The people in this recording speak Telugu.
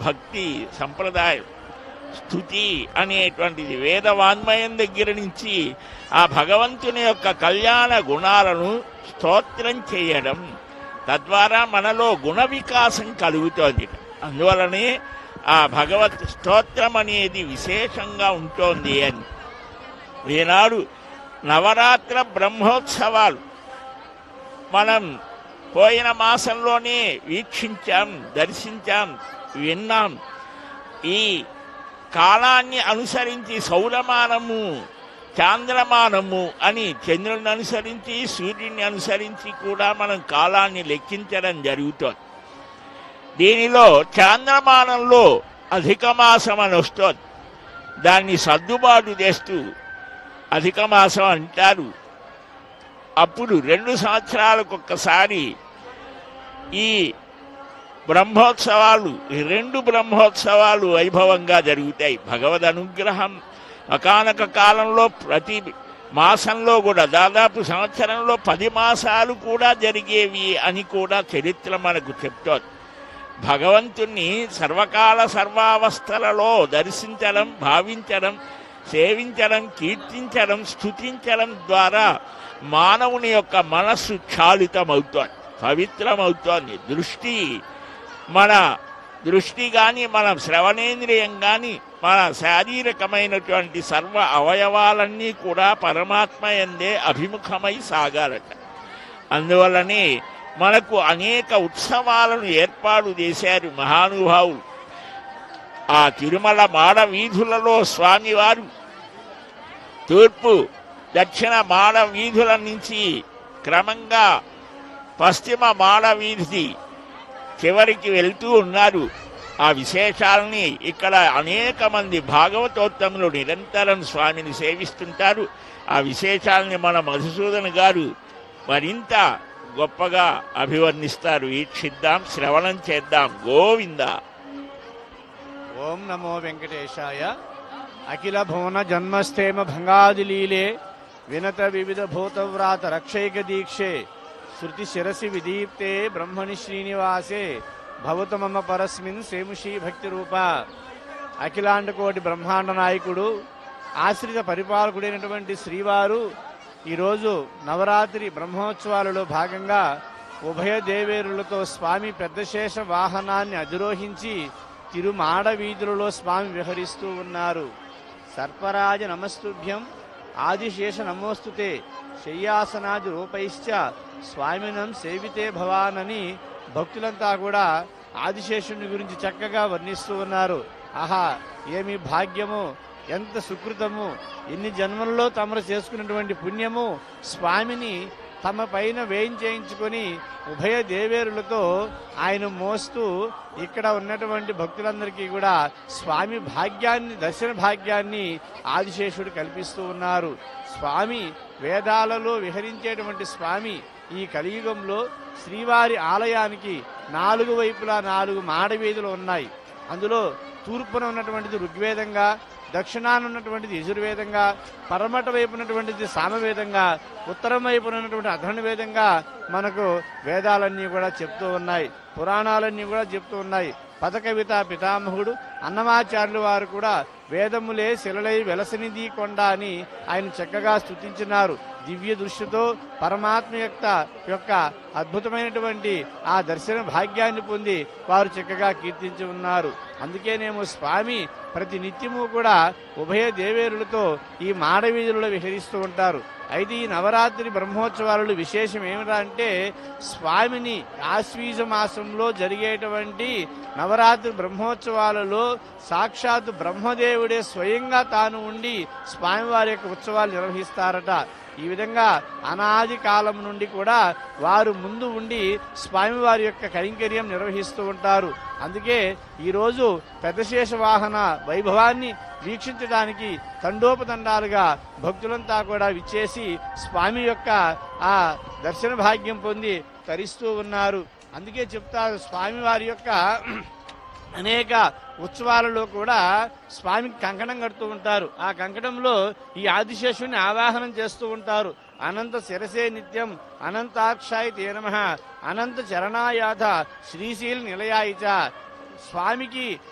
భక్తి సంప్రదాయం స్థుతి అనేటువంటిది వేద వాన్మయం దగ్గర నుంచి ఆ భగవంతుని యొక్క కళ్యాణ గుణాలను స్తోత్రం చేయడం తద్వారా మనలో గుణ వికాసం కలుగుతోంది అందువలనే ఆ భగవత్ స్తోత్రం అనేది విశేషంగా ఉంటోంది అని ఈనాడు నవరాత్ర బ్రహ్మోత్సవాలు మనం పోయిన మాసంలోనే వీక్షించాం దర్శించాం విన్నాం ఈ కాలాన్ని అనుసరించి సౌరమానము చాంద్రమానము అని చంద్రుని అనుసరించి సూర్యుని అనుసరించి కూడా మనం కాలాన్ని లెక్కించడం జరుగుతోంది దీనిలో చాంద్రమానంలో అధిక మాసం అని వస్తోంది దాన్ని సర్దుబాటు చేస్తూ అధిక మాసం అంటారు అప్పుడు రెండు సంవత్సరాలకు ఒక్కసారి ఈ బ్రహ్మోత్సవాలు ఈ రెండు బ్రహ్మోత్సవాలు వైభవంగా జరుగుతాయి భగవద్ అనుగ్రహం ఒకానొక కాలంలో ప్రతి మాసంలో కూడా దాదాపు సంవత్సరంలో పది మాసాలు కూడా జరిగేవి అని కూడా చరిత్ర మనకు చెప్తోంది భగవంతుణ్ణి సర్వకాల సర్వావస్థలలో దర్శించడం భావించడం సేవించడం కీర్తించడం స్థుతించడం ద్వారా మానవుని యొక్క మనస్సు క్షాళితమవుతోంది పవిత్రమవుతోంది దృష్టి మన దృష్టి కానీ మన శ్రవణేంద్రియం కానీ మన శారీరకమైనటువంటి సర్వ అవయవాలన్నీ కూడా పరమాత్మ ఎందే అభిముఖమై సాగాలట అందువల్లనే మనకు అనేక ఉత్సవాలను ఏర్పాటు చేశారు మహానుభావులు ఆ తిరుమల మాడ వీధులలో స్వామివారు తూర్పు దక్షిణ మాడ వీధుల నుంచి క్రమంగా పశ్చిమ మాడ వీధి చివరికి వెళ్తూ ఉన్నారు ఆ విశేషాలని ఇక్కడ అనేక మంది భాగవతోత్తములు నిరంతరం స్వామిని సేవిస్తుంటారు ఆ విశేషాలని మన మధుసూదన్ గారు మరింత గొప్పగా అభివర్ణిస్తారు వీక్షిద్దాం శ్రవణం చేద్దాం గోవింద ఓం నమో వెంకటేశాయ అఖిల భువన జన్మస్థేమ భంగాదిలీలే వినత వివిధ భూతవ్రాత రక్షైక దీక్షే శృతి శిరసి విదీప్తే బ్రహ్మణి శ్రీనివాసే భవత మమ పరస్మిన్ సేముషీ భక్తి రూప అఖిలాండ కోటి బ్రహ్మాండ నాయకుడు ఆశ్రిత పరిపాలకుడైనటువంటి శ్రీవారు ఈరోజు నవరాత్రి బ్రహ్మోత్సవాలలో భాగంగా ఉభయ దేవేరులతో స్వామి పెద్దశేష వాహనాన్ని అధిరోహించి తిరుమాడ వీధులలో స్వామి విహరిస్తూ ఉన్నారు సర్పరాజ నమస్తుభ్యం ఆదిశేష నమోస్తుతే శయ్యాసనాది రూపైశ్చ స్వామినం సేవితే భవానని భక్తులంతా కూడా ఆదిశేషుని గురించి చక్కగా వర్ణిస్తూ ఉన్నారు ఆహా ఏమి భాగ్యము ఎంత సుకృతము ఎన్ని జన్మలలో తమరు చేసుకున్నటువంటి పుణ్యము స్వామిని తమ పైన వేయించేయించుకొని ఉభయ దేవేరులతో ఆయన మోస్తూ ఇక్కడ ఉన్నటువంటి భక్తులందరికీ కూడా స్వామి భాగ్యాన్ని దర్శన భాగ్యాన్ని ఆదిశేషుడు కల్పిస్తూ ఉన్నారు స్వామి వేదాలలో విహరించేటువంటి స్వామి ఈ కలియుగంలో శ్రీవారి ఆలయానికి నాలుగు వైపులా నాలుగు మాడవీధులు ఉన్నాయి అందులో తూర్పున ఉన్నటువంటిది ఋగ్వేదంగా దక్షిణాన ఉన్నటువంటిది యజుర్వేదంగా పరమట వైపు ఉన్నటువంటిది సామవేదంగా ఉత్తరం వైపు ఉన్నటువంటి అధర్ణ వేదంగా మనకు వేదాలన్నీ కూడా చెప్తూ ఉన్నాయి పురాణాలన్నీ కూడా చెప్తూ ఉన్నాయి పదకవిత పితామహుడు అన్నమాచార్యులు వారు కూడా వేదములే శిలలై వెలసనిది కొండ అని ఆయన చక్కగా స్తుతించినారు దివ్య దృష్టితో పరమాత్మ యొక్క యొక్క అద్భుతమైనటువంటి ఆ దర్శన భాగ్యాన్ని పొంది వారు చక్కగా కీర్తించి ఉన్నారు అందుకేనేమో స్వామి ప్రతి నిత్యము కూడా ఉభయ దేవేరులతో ఈ మాడవీధులలో విహరిస్తూ ఉంటారు అయితే ఈ నవరాత్రి బ్రహ్మోత్సవాలలో విశేషం ఏమిటా అంటే స్వామిని ఆశ్వీజ మాసంలో జరిగేటువంటి నవరాత్రి బ్రహ్మోత్సవాలలో సాక్షాత్ బ్రహ్మదేవుడే స్వయంగా తాను ఉండి స్వామివారి యొక్క ఉత్సవాలు నిర్వహిస్తారట ఈ విధంగా అనాది కాలం నుండి కూడా వారు ముందు ఉండి స్వామివారి యొక్క కైంకర్యం నిర్వహిస్తూ ఉంటారు అందుకే ఈరోజు పెద్దశేష వాహన వైభవాన్ని వీక్షించడానికి తండోపతండాలుగా భక్తులంతా కూడా విచ్చేసి స్వామి యొక్క ఆ దర్శన భాగ్యం పొంది తరిస్తూ ఉన్నారు అందుకే చెప్తారు స్వామివారి యొక్క అనేక ఉత్సవాలలో కూడా స్వామికి కంకణం కడుతూ ఉంటారు ఆ కంకణంలో ఈ ఆదిశేషుని ఆవాహనం చేస్తూ ఉంటారు అనంత శిరసే నిత్యం అనంతాక్షాయ తే నమ అనంత చరణాయాథ శ్రీశీల నిలయాయిచ స్వామికి